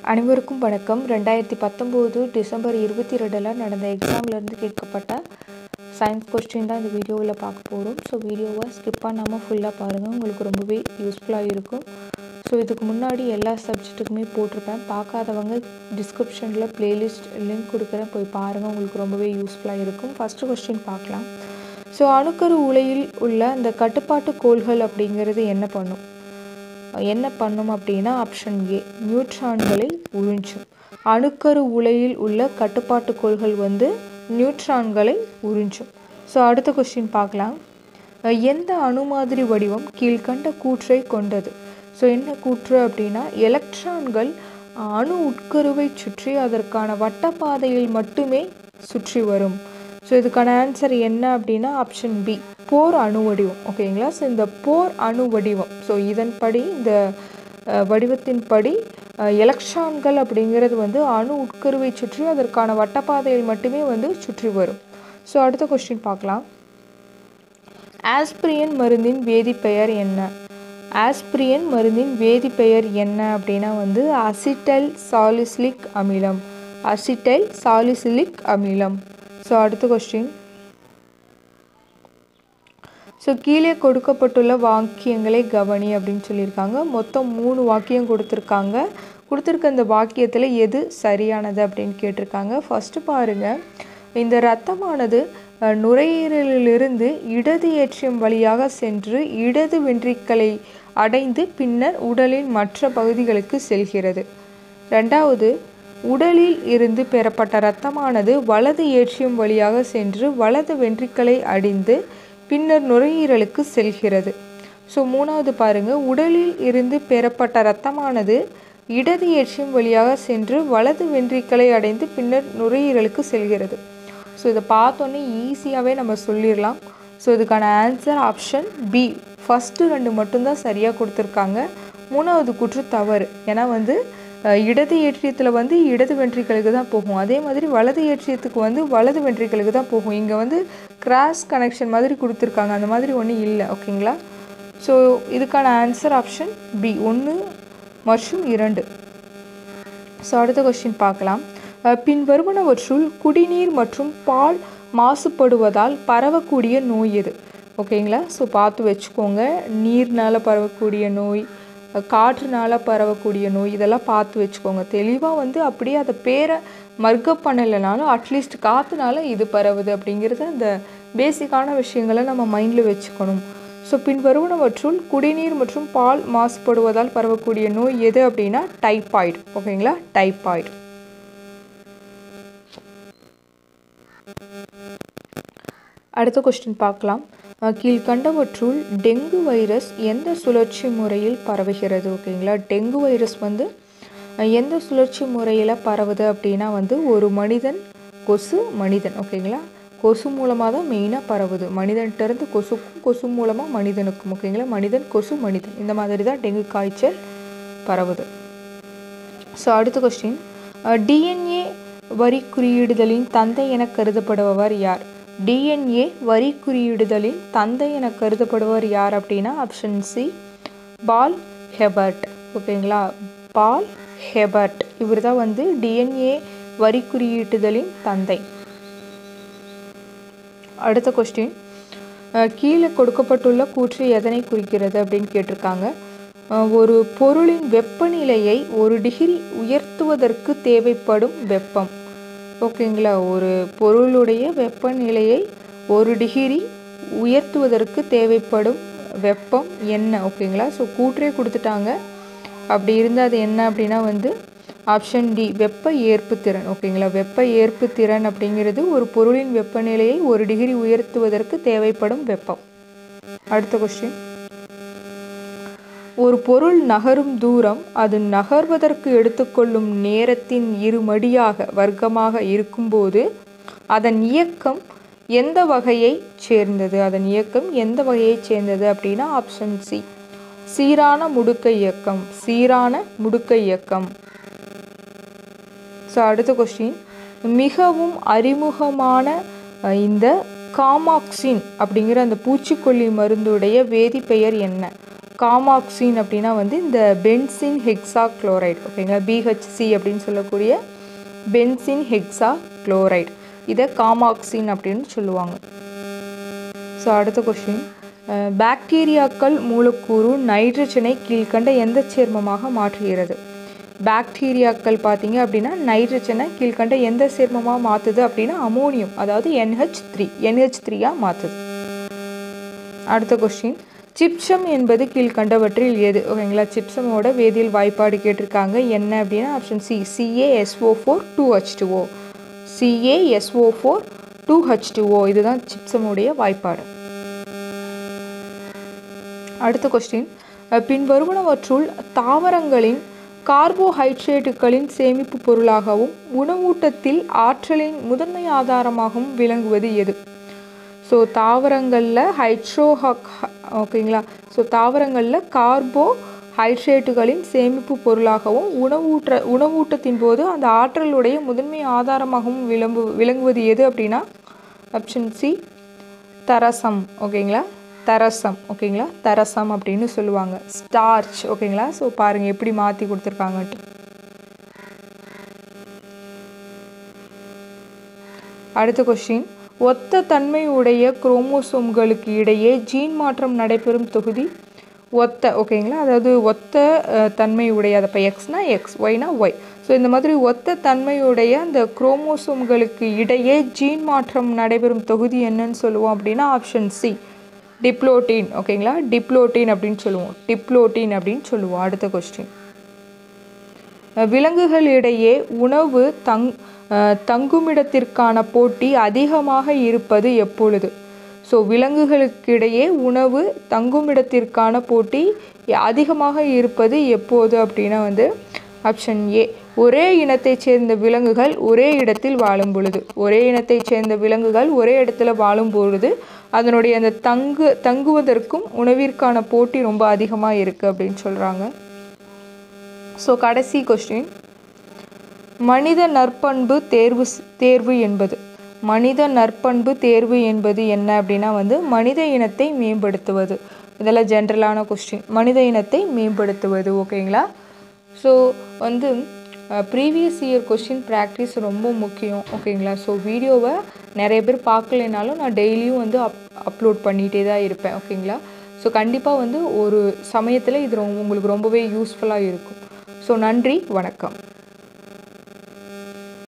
அனைவருக்கும் வணக்கம் ரெண்டாயிரத்தி பத்தொம்போது டிசம்பர் இருபத்தி ரெண்டில் நடந்த எக்ஸாம்லேருந்து கேட்கப்பட்ட சயின்ஸ் கொஸ்டின் தான் இந்த வீடியோவில் பார்க்க போகிறோம் ஸோ வீடியோவை ஸ்கிப் பண்ணாமல் ஃபுல்லாக பாருங்கள் உங்களுக்கு ரொம்பவே யூஸ்ஃபுல்லாக இருக்கும் ஸோ இதுக்கு முன்னாடி எல்லா சப்ஜெக்ட்டுக்குமே போட்டிருப்பேன் பார்க்காதவங்க டிஸ்கிரிப்ஷனில் ப்ளேலிஸ்ட் லிங்க் கொடுக்குறேன் போய் பாருங்கள் உங்களுக்கு ரொம்பவே யூஸ்ஃபுல்லாக இருக்கும் ஃபஸ்ட்டு கொஸ்டின் பார்க்கலாம் ஸோ அணுக்கரு உலையில் உள்ள அந்த கட்டுப்பாட்டு கோள்கள் அப்படிங்கிறது என்ன பண்ணும் என்ன பண்ணும் அப்படின்னா ஆப்ஷன் ஏ நியூட்ரான்களை உறிஞ்சும் அணுக்கரு உலையில் உள்ள கட்டுப்பாட்டு கோள்கள் வந்து நியூட்ரான்களை உறிஞ்சும் ஸோ அடுத்த கொஸ்டின் பார்க்கலாம் அஹ் எந்த அணு மாதிரி வடிவம் கீழ்கண்ட கூற்றை கொண்டது ஸோ என்ன கூற்று அப்படின்னா எலக்ட்ரான்கள் அணு உட்கருவை சுற்றி அதற்கான வட்டப்பாதையில் மட்டுமே சுற்றி வரும் ஸோ இதுக்கான ஆன்சர் என்ன அப்படின்னா ஆப்ஷன் பி போர் அணு வடிவம் ஓகேங்களா ஸோ இந்த போர் அணு வடிவம் ஸோ இதன்படி இந்த அஹ், வடிவத்தின்படி அஹ், எலக்ட்ரான்கள் அப்படிங்கிறது வந்து அணு உட்கருவை சுற்றி அதற்கான வட்டப்பாதையில் மட்டுமே வந்து சுற்றி வரும் ஸோ அடுத்த கொஸ்டின் பார்க்கலாம் ஆஸ்பிரியன் மருந்தின் வேதிப்பெயர் என்ன ஆஸ்பிரியன் மருந்தின் வேதிப்பெயர் என்ன அப்படின்னா வந்து அசிட்டைல் சாலிசிலிக் அமிலம் அசிட்டைல் சாலிசிலிக் அமிலம் ஸோ அடுத்த கொஸ்டின் ஸோ கீழே கொடுக்கப்பட்டுள்ள வாக்கியங்களை கவனி அப்படின்னு சொல்லியிருக்காங்க மொத்தம் மூணு வாக்கியம் கொடுத்துருக்காங்க கொடுத்துருக்க இந்த வாக்கியத்தில் எது சரியானது அப்படின்னு கேட்டிருக்காங்க ஃபஸ்ட்டு பாருங்கள் இந்த இரத்தமானது அஹ், நுரையீரலிலிருந்து இடது ஏற்றியம் வழியாக சென்று இடது வென்ட்ரிக்களை அடைந்து பின்னர் உடலின் மற்ற பகுதிகளுக்கு செல்கிறது ரெண்டாவது உடலில் இருந்து பெறப்பட்ட இரத்தமானது வலது ஏற்றியம் வழியாக சென்று வலது வென்ட்ரிக்களை அடிந்து பின்னர் நுரையீரலுக்கு செல்கிறது ஸோ மூணாவது பாருங்க உடலில் இருந்து பெறப்பட்ட இரத்தமானது இடது ஏற்றியம் வழியாக சென்று வலது வென்ட்ரிக்களை அடைந்து பின்னர் நுரையீரலுக்கு செல்கிறது ஸோ இதை பார்த்தோன்னே ஈஸியாகவே நம்ம சொல்லிடலாம் ஸோ இதுக்கான ஆன்சர் ஆப்ஷன் பி ஃபஸ்ட்டு ரெண்டு மட்டும்தான் சரியாக கொடுத்துருக்காங்க மூணாவது கூற்று தவறு ஏன்னா வந்து அஹ், இடது ஏற்றியத்தில் வந்து இடது வென்ட்ரிகளுக்கு தான் போகும் அதே மாதிரி வலது ஏற்றியத்துக்கு வந்து வலது வென்ட்ரிகளுக்கு தான் போகும் இங்கே வந்து கிராஸ் கனெக்ஷன் மாதிரி கொடுத்துருக்காங்க அந்த மாதிரி ஒன்றும் இல்லை ஓகேங்களா ஸோ இதுக்கான ஆன்சர் ஆப்ஷன் பி ஒன்று மற்றும் இரண்டு ஸோ அடுத்த கொஸ்டின் பார்க்கலாம் அஹ், பின் வருவனவற்றுள் குடிநீர் மற்றும் பால் மாசுபடுவதால் பரவக்கூடிய நோய் எது ஓகேங்களா ஸோ பார்த்து வச்சுக்கோங்க நீர்னால பரவக்கூடிய நோய் அஹ், காற்றுனால பரவக்கூடிய நோய் இதெல்லாம் பார்த்து வச்சுக்கோங்க தெளிவாக வந்து அப்படியே அதை பேரை மர்க்கப் பண்ணலைனாலும் அட்லீஸ்ட் காற்றுனால இது பரவுது அப்படிங்கிறத அந்த பேசிக்கான விஷயங்களை நம்ம மைண்டில் வச்சுக்கணும் ஸோ பின் வருவனவற்றுள் குடிநீர் மற்றும் பால் மாசுபடுவதால் பரவக்கூடிய நோய் எது அப்படின்னா டைபாய்டு ஓகேங்களா டைபாய்டு அடுத்த கொஸ்டின் பார்க்கலாம் அஹ் கீழ்கண்டவற்றுள் டெங்கு வைரஸ் எந்த சுழற்சி முறையில் பரவுகிறது ஓகேங்களா டெங்கு வைரஸ் வந்து அஹ் எந்த சுழற்சி முறையில் பரவுது அப்படின்னா வந்து ஒரு மனிதன் கொசு மனிதன் ஓகேங்களா கொசு மூலமாக தான் மெயினாக பரவுது மனிதன்கிட்ட இருந்து கொசுக்கும் கொசு மூலமாக மனிதனுக்கும் ஓகேங்களா மனிதன் கொசு மனிதன் இந்த மாதிரி தான் டெங்கு காய்ச்சல் பரவுது ஸோ அடுத்த கொஸ்டின் டிஎன்ஏ வரி குறியீடுதலின் தந்தை என கருதப்படுபவர் யார் டிஎன்ஏ வரி குறியீடுதலின் தந்தை என கருதப்படுபவர் யார் அப்படின்னா ஆப்ஷன் சி பால் ஹெபர்ட் ஓகேங்களா பால் ஹெபர்ட் இவர் தான் வந்து டிஎன்ஏ வரி குறியீட்டுதலின் தந்தை அடுத்த கொஸ்டின் கீழே கொடுக்கப்பட்டுள்ள கூற்று எதனை குறிக்கிறது அப்படின்னு கேட்டிருக்காங்க அஹ், ஒரு பொருளின் வெப்பநிலையை ஒரு டிகிரி உயர்த்துவதற்கு தேவைப்படும் வெப்பம் ஓகேங்களா ஒரு பொருளுடைய வெப்பநிலையை ஒரு டிகிரி உயர்த்துவதற்கு தேவைப்படும் வெப்பம் என்ன ஓகேங்களா ஸோ கூற்றே கொடுத்துட்டாங்க அப்படி இருந்தால் அது என்ன அப்படின்னா வந்து ஆப்ஷன் டி வெப்ப ஏற்பு திறன் ஓகேங்களா வெப்ப ஏற்பு திறன் அப்படிங்கிறது ஒரு பொருளின் வெப்பநிலையை ஒரு டிகிரி உயர்த்துவதற்கு தேவைப்படும் வெப்பம் அடுத்த கொஸ்டின் ஒரு பொருள் நகரும் தூரம் அது நகர்வதற்கு எடுத்துக்கொள்ளும் நேரத்தின் இருமடியாக வர்க்கமாக இருக்கும்போது அதன் இயக்கம் எந்த வகையைச் சேர்ந்தது அதன் இயக்கம் எந்த வகையைச் சேர்ந்தது அப்படின்னா ஆப்ஷன் சி சீரான முடுக்க இயக்கம் சீரான முடுக்க இயக்கம் ஸோ அடுத்த கொஸ்டின் மிகவும் அறிமுகமான அஹ், இந்த காமாக்சின் அப்படிங்கிற அந்த பூச்சிக்கொல்லி மருந்துடைய வேதிப்பெயர் என்ன காமாக்சின் அப்படின்னா வந்து இந்த பென்சின் ஹெக்ஸா குளோரைடு ஓகேங்களா பிஹெச்சி அப்படின்னு சொல்லக்கூடிய பென்சின் ஹெக்ஸா குளோரைடு இதை காமாக்சின் அப்படின்னு சொல்லுவாங்க ஸோ அடுத்த கொஸ்டின் பாக்டீரியாக்கள் மூலக்கூறு நைட்ரஜனை கீழ்கண்ட எந்த சேர்மமாக மாற்றுகிறது பாக்டீரியாக்கள் பார்த்தீங்க அப்படின்னா நைட்ரஜனை கீழ்கண்ட எந்த சேர்மமாக மாற்றுது அப்படின்னா அமோனியம் அதாவது என்ஹெச் த்ரீ என்ஹெச் த்ரீயாக மாற்றுது அடுத்த கொஸ்டின் சிப்சம் என்பது கீழ்கண்டவற்றில் எது ஓகேங்களா சிப்சமோட வேதியியல் வாய்ப்பாடு கேட்டிருக்காங்க என்ன அப்படின்னா option C CASO four two H two O CASO four two H two O இதுதான் சிப்சமுடைய வாய்ப்பாடு அடுத்த கொஸ்டின் பின்வருவனவற்றுள் தாவரங்களின் கார்போஹைட்ரேட்டுகளின் சேமிப்பு பொருளாகவும் உணவூட்டத்தில் ஆற்றலின் முதன்மை ஆதாரமாகவும் விளங்குவது எது ஸோ தாவரங்களில் ஹைட்ரோ ஓகேங்களா ஸோ தாவரங்களில் கார்போ ஹைட்ரேட்டுகளின் சேமிப்பு பொருளாகவும் உணவூற்ற உணவூட்டத்தின் போது அந்த ஆற்றலுடைய முதன்மை ஆதாரமாகவும் விளம்பு விளங்குவது எது அப்படின்னா ஆப்ஷன் சி தரசம் ஓகேங்களா தரசம் ஓகேங்களா தரசம் அப்படின்னு சொல்லுவாங்க ஸ்டார்ச் ஓகேங்களா ஸோ பாருங்கள் எப்படி மாற்றி கொடுத்துருக்காங்கன்ட்டு அடுத்த கொஸ்டின் ஒத்த தன்மையுடைய குரோமோசோம்களுக்கு இடையே ஜீன் மாற்றம் நடைபெறும் தொகுதி ஒத்த ஓகேங்களா அதாவது ஒத்த தன்மையுடைய அதை இப்போ எக்ஸ்னா எக்ஸ் ஒய்னா ஒய் ஸோ இந்த மாதிரி ஒத்த தன்மையுடைய அந்த குரோமோசோம்களுக்கு இடையே ஜீன் மாற்றம் நடைபெறும் தொகுதி என்னன்னு சொல்லுவோம் அப்படின்னா ஆப்ஷன் சி டிப்ளோட்டின் ஓகேங்களா டிப்ளோட்டின் அப்படின்னு சொல்லுவோம் டிப்ளோட்டின் அப்படின்னு சொல்லுவோம் அடுத்த கொஸ்டின் விலங்குகளிடையே உணவு தங் தங்குமிடத்திற்கான போட்டி அதிகமாக இருப்பது எப்பொழுது ஸோ விலங்குகளுக்கிடையே உணவு தங்குமிடத்திற்கான போட்டி அதிகமாக இருப்பது எப்போது அப்படின்னா வந்து ஆப்ஷன் ஏ ஒரே இனத்தைச் சேர்ந்த விலங்குகள் ஒரே இடத்தில் வாழும் பொழுது ஒரே இனத்தைச் சேர்ந்த விலங்குகள் ஒரே இடத்துல வாழும் பொழுது அதனுடைய அந்த தங்கு தங்குவதற்கும் உணவிற்கான போட்டி ரொம்ப அதிகமாக இருக்குது அப்படின்னு சொல்கிறாங்க ஸோ கடைசி கொஸ்டின் மனித நற்பண்பு தேர்வு தேர்வு என்பது மனித நற்பண்பு தேர்வு என்பது என்ன அப்படின்னா வந்து மனித இனத்தை மேம்படுத்துவது இதெல்லாம் ஜென்ரலான கொஸ்டின் மனித இனத்தை மேம்படுத்துவது ஓகேங்களா ஸோ வந்து ப்ரீவியஸ் இயர் கொஸ்டின் ப்ராக்டிஸ் ரொம்ப முக்கியம் ஓகேங்களா ஸோ வீடியோவை நிறைய பேர் பார்க்கலைனாலும் நான் டெய்லியும் வந்து அப் அப்லோட் பண்ணிகிட்டே தான் இருப்பேன் ஓகேங்களா ஸோ கண்டிப்பாக வந்து ஒரு சமயத்தில் இது ரொம்ப உங்களுக்கு ரொம்பவே யூஸ்ஃபுல்லாக இருக்கும் ஸோ நன்றி வணக்கம்